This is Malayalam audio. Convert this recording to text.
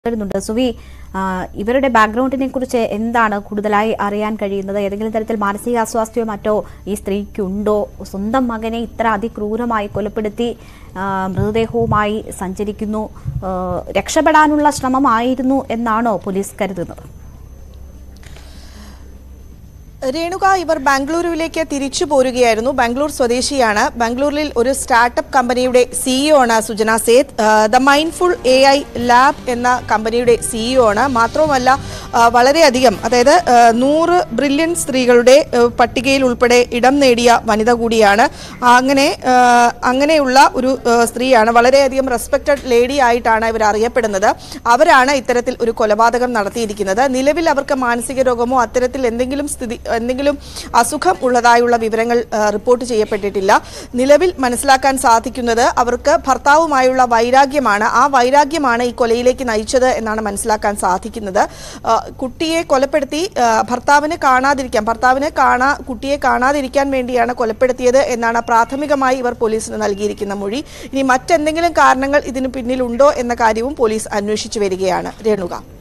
വരുന്നുണ്ട് സുവി ആ, ഇവരുടെ ബാക്ക്ഗ്രൗണ്ടിനെ കുറിച്ച് എന്താണ് കൂടുതലായി അറിയാൻ കഴിയുന്നത് ഏതെങ്കിലും തരത്തിൽ മാനസികാസ്വാസ്ഥ്യമോ മറ്റോ ഈ സ്ത്രീക്കുണ്ടോ സ്വന്തം മകനെ ഇത്ര അതിക്രൂരമായി കൊലപ്പെടുത്തി ആ, മൃതദേഹവുമായി സഞ്ചരിക്കുന്നു ആ, രക്ഷപ്പെടാനുള്ള ശ്രമമായിരുന്നു എന്നാണോ പോലീസ് കരുതുന്നത് രേണുക ഇവർ ബാംഗ്ലൂരുവിലേക്ക് തിരിച്ചു പോരുകയായിരുന്നു ബാംഗ്ലൂർ സ്വദേശിയാണ് ബാംഗ്ലൂരിൽ ഒരു സ്റ്റാർട്ടപ്പ് കമ്പനിയുടെ സിഇഒ ആണ് Sujana Seth the mindful A I lab എന്ന കമ്പനിയുടെ സിഇഒ ആണ് മാത്രവുമല്ല ആ, വളരെയധികം അതായത് ആ, നൂറ് ബ്രില്യൻ സ്ത്രീകളുടെ ആ, പട്ടികയിൽ ഉൾപ്പെടെ ഇടം നേടിയ വനിത കൂടിയാണ് അങ്ങനെ ആ, അങ്ങനെയുള്ള ഒരു ആ, സ്ത്രീയാണ് വളരെയധികം റെസ്പെക്റ്റഡ് ലേഡി ആയിട്ടാണ് ഇവർ അറിയപ്പെടുന്നത് അവരാണ് ഇത്തരത്തിൽ ഒരു കൊലപാതകം നടത്തിയിരിക്കുന്നത് നിലവിൽ അവർക്ക് മാനസിക രോഗമോ അത്തരത്തിൽ എന്തെങ്കിലും സ്ഥിതി എന്തെങ്കിലും അസുഖം ഉള്ളതായുള്ള വിവരങ്ങൾ ആ, റിപ്പോർട്ട് ചെയ്യപ്പെട്ടിട്ടില്ല നിലവിൽ മനസ്സിലാക്കാൻ സാധിക്കുന്നത് അവർക്ക് ഭർത്താവുമായുള്ള വൈരാഗ്യമാണ് ആ വൈരാഗ്യമാണ് ഈ കൊലയിലേക്ക് നയിച്ചത് എന്നാണ് മനസ്സിലാക്കാൻ സാധിക്കുന്നത് ആ, കുട്ടിയെ കൊലപ്പെടുത്തി ആ, ഭർത്താവിന് കാണാതിരിക്കാൻ ഭർത്താവിന് കാണാ കുട്ടിയെ കാണാതിരിക്കാൻ വേണ്ടിയാണ് കൊലപ്പെടുത്തിയത് എന്നാണ് പ്രാഥമികമായി ഇവർ പോലീസിന് നൽകിയിരിക്കുന്ന മൊഴി ഇനി മറ്റെന്തെങ്കിലും കാരണങ്ങൾ ഇതിന് പിന്നിലുണ്ടോ എന്ന കാര്യവും പോലീസ് അന്വേഷിച്ചു വരികയാണ് രേണുക